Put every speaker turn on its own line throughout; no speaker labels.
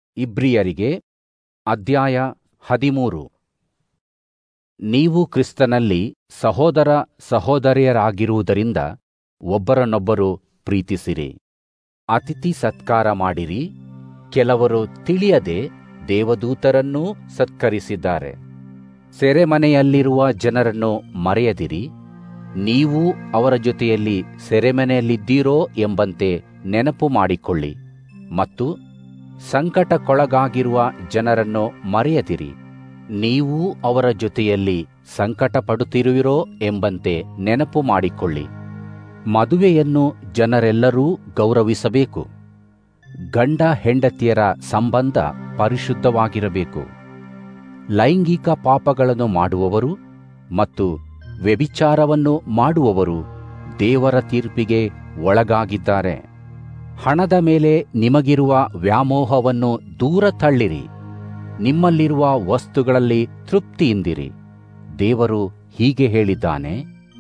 ಇಬ್ರಿಯರಿಗೆ ಅಧ್ಯಾಯ ಹದಿಮೂರು ನೀವು ಕ್ರಿಸ್ತನಲ್ಲಿ ಸಹೋದರ ಸಹೋದರಿಯರಾಗಿರುವುದರಿಂದ ಒಬ್ಬರನ್ನೊಬ್ಬರು ಪ್ರೀತಿಸಿರಿ ಅತಿಥಿ ಸತ್ಕಾರ ಮಾಡಿರಿ ಕೆಲವರು ತಿಳಿಯದೆ ದೇವದೂತರನ್ನೂ ಸತ್ಕರಿಸಿದ್ದಾರೆ ಸೆರೆಮನೆಯಲ್ಲಿರುವ ಜನರನ್ನು ಮರೆಯದಿರಿ ನೀವು ಅವರ ಜೊತೆಯಲ್ಲಿ ಸೆರೆಮನೆಯಲ್ಲಿದ್ದೀರೋ ಎಂಬಂತೆ ನೆನಪು ಮಾಡಿಕೊಳ್ಳಿ ಮತ್ತು ಸಂಕಟಕ್ಕೊಳಗಾಗಿರುವ ಜನರನ್ನು ಮರೆಯದಿರಿ ನೀವು ಅವರ ಜೊತೆಯಲ್ಲಿ ಸಂಕಟಪಡುತ್ತಿರುವಿರೋ ಎಂಬಂತೆ ನೆನಪು ಮಾಡಿಕೊಳ್ಳಿ ಮದುವೆಯನ್ನು ಜನರೆಲ್ಲರೂ ಗೌರವಿಸಬೇಕು ಗಂಡ ಹೆಂಡತಿಯರ ಸಂಬಂಧ ಪರಿಶುದ್ಧವಾಗಿರಬೇಕು ಲೈಂಗಿಕ ಪಾಪಗಳನ್ನು ಮಾಡುವವರು ಮತ್ತು ವ್ಯಭಿಚಾರವನ್ನು ಮಾಡುವವರು ದೇವರ ತೀರ್ಪಿಗೆ ಒಳಗಾಗಿದ್ದಾರೆ ಹಣದ ಮೇಲೆ ನಿಮಗಿರುವ ವ್ಯಾಮೋಹವನ್ನು ದೂರ ತಳ್ಳಿರಿ ನಿಮ್ಮಲ್ಲಿರುವ ವಸ್ತುಗಳಲ್ಲಿ ತೃಪ್ತಿಯಿಂದಿರಿ ದೇವರು ಹೀಗೆ ಹೇಳಿದ್ದಾನೆ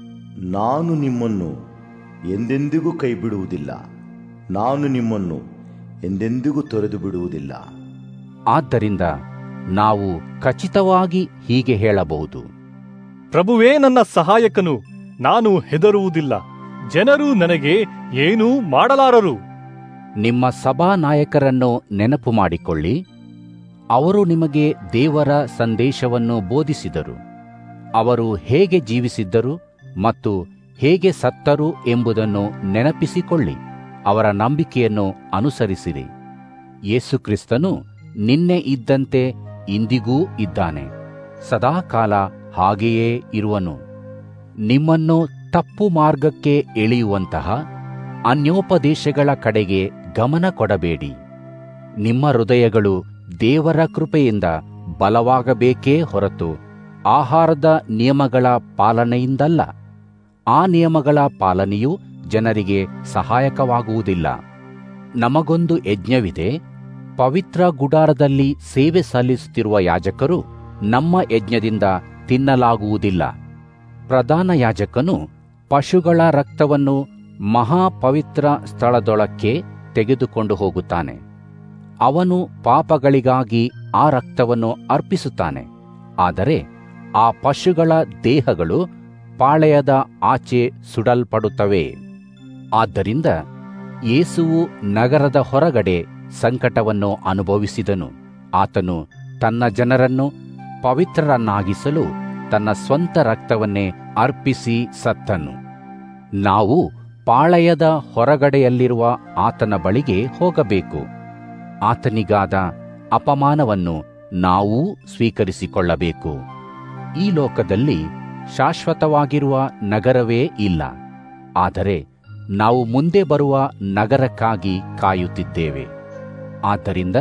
ನಾನು ನಿಮ್ಮನ್ನು ಎಂದೆಂದಿಗೂ ಕೈ ಬಿಡುವುದಿಲ್ಲ ನಾನು ನಿಮ್ಮನ್ನು ಎಂದೆಂದಿಗೂ ತೊರೆದು ಬಿಡುವುದಿಲ್ಲ
ಆದ್ದರಿಂದ ನಾವು ಖಚಿತವಾಗಿ ಹೀಗೆ ಹೇಳಬಹುದು
ಪ್ರಭುವೇ ನನ್ನ ಸಹಾಯಕನು ನಾನು ಹೆದರುವುದಿಲ್ಲ ಜನರು ನನಗೆ ಏನೂ ಮಾಡಲಾರರು
ನಿಮ್ಮ ಸಭಾನಾಯಕರನ್ನು ನೆನಪು ಮಾಡಿಕೊಳ್ಳಿ ಅವರು ನಿಮಗೆ ದೇವರ ಸಂದೇಶವನ್ನು ಬೋಧಿಸಿದರು ಅವರು ಹೇಗೆ ಜೀವಿಸಿದ್ದರು ಮತ್ತು ಹೇಗೆ ಸತ್ತರು ಎಂಬುದನ್ನು ನೆನಪಿಸಿಕೊಳ್ಳಿ ಅವರ ನಂಬಿಕೆಯನ್ನು ಅನುಸರಿಸಿರಿ ಯೇಸುಕ್ರಿಸ್ತನು ನಿನ್ನೆ ಇದ್ದಂತೆ ಇಂದಿಗೂ ಇದ್ದಾನೆ ಸದಾಕಾಲ ಹಾಗೆಯೇ ಇರುವನು ನಿಮ್ಮನ್ನು ತಪ್ಪು ಮಾರ್ಗಕ್ಕೆ ಎಳೆಯುವಂತಹ ಅನ್ಯೋಪದೇಶಗಳ ಕಡೆಗೆ ಗಮನ ಕೊಡಬೇಡಿ ನಿಮ್ಮ ಹೃದಯಗಳು ದೇವರ ಕೃಪೆಯಿಂದ ಬಲವಾಗಬೇಕೇ ಹೊರತು ಆಹಾರದ ನಿಯಮಗಳ ಪಾಲನೆಯಿಂದಲ್ಲ ಆ ನಿಯಮಗಳ ಪಾಲನೆಯು ಜನರಿಗೆ ಸಹಾಯಕವಾಗುವುದಿಲ್ಲ ನಮಗೊಂದು ಯಜ್ಞವಿದೆ ಪವಿತ್ರ ಗುಡಾರದಲ್ಲಿ ಸೇವೆ ಸಲ್ಲಿಸುತ್ತಿರುವ ಯಾಜಕರು ನಮ್ಮ ಯಜ್ಞದಿಂದ ತಿನ್ನಲಾಗುವುದಿಲ್ಲ ಪ್ರಧಾನ ಯಾಜಕನು ಪಶುಗಳ ರಕ್ತವನ್ನು ಮಹಾಪವಿತ್ರ ಸ್ಥಳದೊಳಕ್ಕೆ ತೆಗೆದುಕೊಂಡು ಹೋಗುತ್ತಾನೆ ಅವನು ಪಾಪಗಳಿಗಾಗಿ ಆ ರಕ್ತವನ್ನು ಅರ್ಪಿಸುತ್ತಾನೆ ಆದರೆ ಆ ಪಶುಗಳ ದೇಹಗಳು ಪಾಳೆಯದ ಆಚೆ ಸುಡಲ್ಪಡುತ್ತವೆ ಆದ್ದರಿಂದ ಯೇಸುವು ನಗರದ ಹೊರಗಡೆ ಸಂಕಟವನ್ನು ಅನುಭವಿಸಿದನು ಆತನು ತನ್ನ ಜನರನ್ನು ಪವಿತ್ರರನ್ನಾಗಿಸಲು ತನ್ನ ಸ್ವಂತ ರಕ್ತವನ್ನೇ ಅರ್ಪಿಸಿ ಸತ್ತನು ನಾವು ಪಾಳೆಯದ ಹೊರಗಡೆಯಲ್ಲಿರುವ ಆತನ ಬಳಿಗೆ ಹೋಗಬೇಕು ಆತನಿಗಾದ ಅಪಮಾನವನ್ನು ನಾವೂ ಸ್ವೀಕರಿಸಿಕೊಳ್ಳಬೇಕು ಈ ಲೋಕದಲ್ಲಿ ಶಾಶ್ವತವಾಗಿರುವ ನಗರವೇ ಇಲ್ಲ ಆದರೆ ನಾವು ಮುಂದೆ ಬರುವ ನಗರಕ್ಕಾಗಿ ಕಾಯುತ್ತಿದ್ದೇವೆ ಆದ್ದರಿಂದ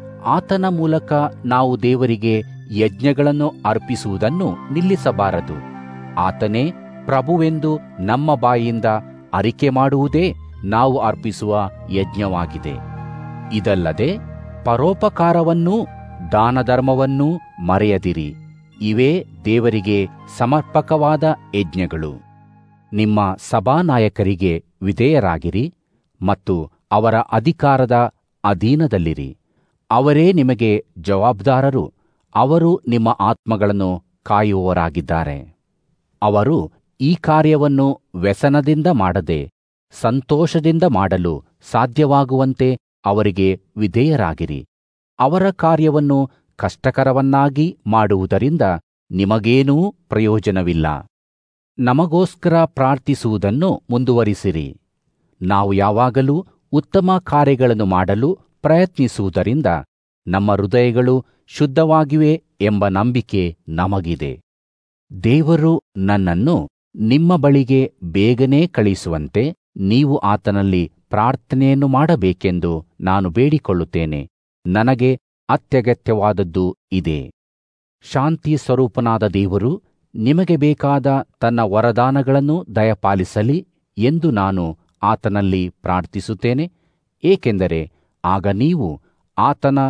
ಆತನ ಮೂಲಕ ನಾವು ದೇವರಿಗೆ ಯಜ್ಞಗಳನ್ನು ಅರ್ಪಿಸುವುದನ್ನು ನಿಲ್ಲಿಸಬಾರದು ಆತನೇ ಪ್ರಭುವೆಂದು ನಮ್ಮ ಬಾಯಿಯಿಂದ ಅರಿಕೆ ಮಾಡುವುದೇ ನಾವು ಅರ್ಪಿಸುವ ಯಜ್ಞವಾಗಿದೆ ಇದಲ್ಲದೆ ಪರೋಪಕಾರವನ್ನೂ ದಾನಧರ್ಮವನ್ನೂ ಮರೆಯದಿರಿ ಇವೇ ದೇವರಿಗೆ ಸಮರ್ಪಕವಾದ ಯಜ್ಞಗಳು ನಿಮ್ಮ ಸಭಾನಾಯಕರಿಗೆ ವಿಧೇಯರಾಗಿರಿ ಮತ್ತು ಅವರ ಅಧಿಕಾರದ ಅಧೀನದಲ್ಲಿರಿ ಅವರೇ ನಿಮಗೆ ಜವಾಬ್ದಾರರು ಅವರು ನಿಮ್ಮ ಆತ್ಮಗಳನ್ನು ಕಾಯುವವರಾಗಿದ್ದಾರೆ ಅವರು ಈ ಕಾರ್ಯವನ್ನು ವ್ಯಸನದಿಂದ ಮಾಡದೆ ಸಂತೋಷದಿಂದ ಮಾಡಲು ಸಾಧ್ಯವಾಗುವಂತೆ ಅವರಿಗೆ ವಿಧೇಯರಾಗಿರಿ ಅವರ ಕಾರ್ಯವನ್ನು ಕಷ್ಟಕರವನ್ನಾಗಿ ಮಾಡುವುದರಿಂದ ನಿಮಗೇನೂ ಪ್ರಯೋಜನವಿಲ್ಲ ನಮಗೋಸ್ಕರ ಪ್ರಾರ್ಥಿಸುವುದನ್ನು ಮುಂದುವರಿಸಿರಿ ನಾವು ಯಾವಾಗಲೂ ಉತ್ತಮ ಕಾರ್ಯಗಳನ್ನು ಮಾಡಲು ಪ್ರಯತ್ನಿಸುವುದರಿಂದ ನಮ್ಮ ಹೃದಯಗಳು ಶುದ್ಧವಾಗಿವೆ ಎಂಬ ನಂಬಿಕೆ ನಮಗಿದೆ ದೇವರು ನನ್ನನ್ನು ನಿಮ್ಮ ಬಳಿಗೆ ಬೇಗನೆ ಕಳಿಸುವಂತೆ ನೀವು ಆತನಲ್ಲಿ ಪ್ರಾರ್ಥನೆಯನ್ನು ಮಾಡಬೇಕೆಂದು ನಾನು ಬೇಡಿಕೊಳ್ಳುತ್ತೇನೆ ನನಗೆ ಅತ್ಯಗತ್ಯವಾದದ್ದು ಇದೆ ಶಾಂತಿ ಸ್ವರೂಪನಾದ ದೇವರು ನಿಮಗೆ ಬೇಕಾದ ತನ್ನ ವರದಾನಗಳನ್ನು ದಯಪಾಲಿಸಲಿ ಎಂದು ನಾನು ಆತನಲ್ಲಿ ಪ್ರಾರ್ಥಿಸುತ್ತೇನೆ ಏಕೆಂದರೆ ಆಗ ನೀವು ಆತನ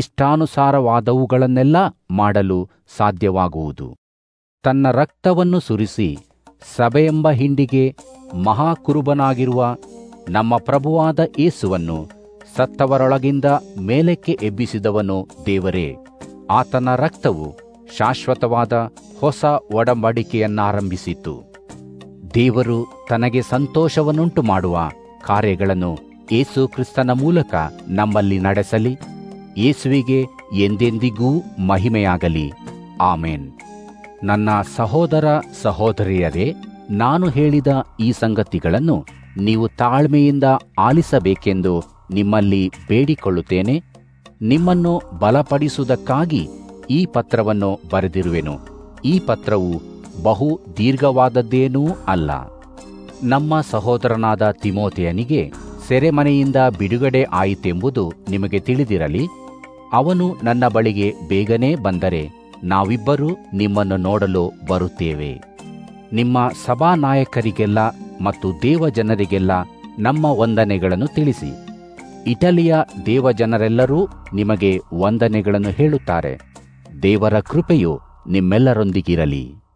ಇಷ್ಟಾನುಸಾರವಾದವುಗಳನ್ನೆಲ್ಲ ಮಾಡಲು ಸಾಧ್ಯವಾಗುವುದು ತನ್ನ ರಕ್ತವನ್ನು ಸುರಿಸಿ ಸಭೆಯೆಂಬ ಹಿಂಡಿಗೆ ಮಹಾಕುರುಬನಾಗಿರುವ ನಮ್ಮ ಪ್ರಭುವಾದ ಯೇಸುವನ್ನು ಸತ್ತವರೊಳಗಿಂದ ಮೇಲಕ್ಕೆ ಎಬ್ಬಿಸಿದವನು ದೇವರೇ ಆತನ ರಕ್ತವು ಶಾಶ್ವತವಾದ ಹೊಸ ಒಡಂಬಡಿಕೆಯನ್ನಾರಂಭಿಸಿತು ದೇವರು ತನಗೆ ಸಂತೋಷವನ್ನುಂಟು ಮಾಡುವ ಕಾರ್ಯಗಳನ್ನು ಯೇಸು ಕ್ರಿಸ್ತನ ಮೂಲಕ ನಮ್ಮಲ್ಲಿ ನಡೆಸಲಿ ಯೇಸುವಿಗೆ ಎಂದೆಂದಿಗೂ ಮಹಿಮೆಯಾಗಲಿ ಆಮೇನ್ ನನ್ನ ಸಹೋದರ ಸಹೋದರಿಯರೇ ನಾನು ಹೇಳಿದ ಈ ಸಂಗತಿಗಳನ್ನು ನೀವು ತಾಳ್ಮೆಯಿಂದ ಆಲಿಸಬೇಕೆಂದು ನಿಮ್ಮಲ್ಲಿ ಬೇಡಿಕೊಳ್ಳುತ್ತೇನೆ ನಿಮ್ಮನ್ನು ಬಲಪಡಿಸುವುದಕ್ಕಾಗಿ ಈ ಪತ್ರವನ್ನು ಬರೆದಿರುವೆನು ಈ ಪತ್ರವು ಬಹು ದೀರ್ಘವಾದದ್ದೇನೂ ಅಲ್ಲ ನಮ್ಮ ಸಹೋದರನಾದ ತಿಮೋತೆಯನಿಗೆ ಸೆರೆಮನೆಯಿಂದ ಬಿಡುಗಡೆ ಆಯಿತೆಂಬುದು ನಿಮಗೆ ತಿಳಿದಿರಲಿ ಅವನು ನನ್ನ ಬಳಿಗೆ ಬೇಗನೆ ಬಂದರೆ ನಾವಿಬ್ಬರೂ ನಿಮ್ಮನ್ನು ನೋಡಲು ಬರುತ್ತೇವೆ ನಿಮ್ಮ ಸಭಾನಾಯಕರಿಗೆಲ್ಲ ಮತ್ತು ದೇವಜನರಿಗೆಲ್ಲ ನಮ್ಮ ವಂದನೆಗಳನ್ನು ತಿಳಿಸಿ ಇಟಲಿಯ ದೇವಜನರೆಲ್ಲರೂ ನಿಮಗೆ ವಂದನೆಗಳನ್ನು ಹೇಳುತ್ತಾರೆ ದೇವರ ಕೃಪೆಯು ನಿಮ್ಮೆಲ್ಲರೊಂದಿಗಿರಲಿ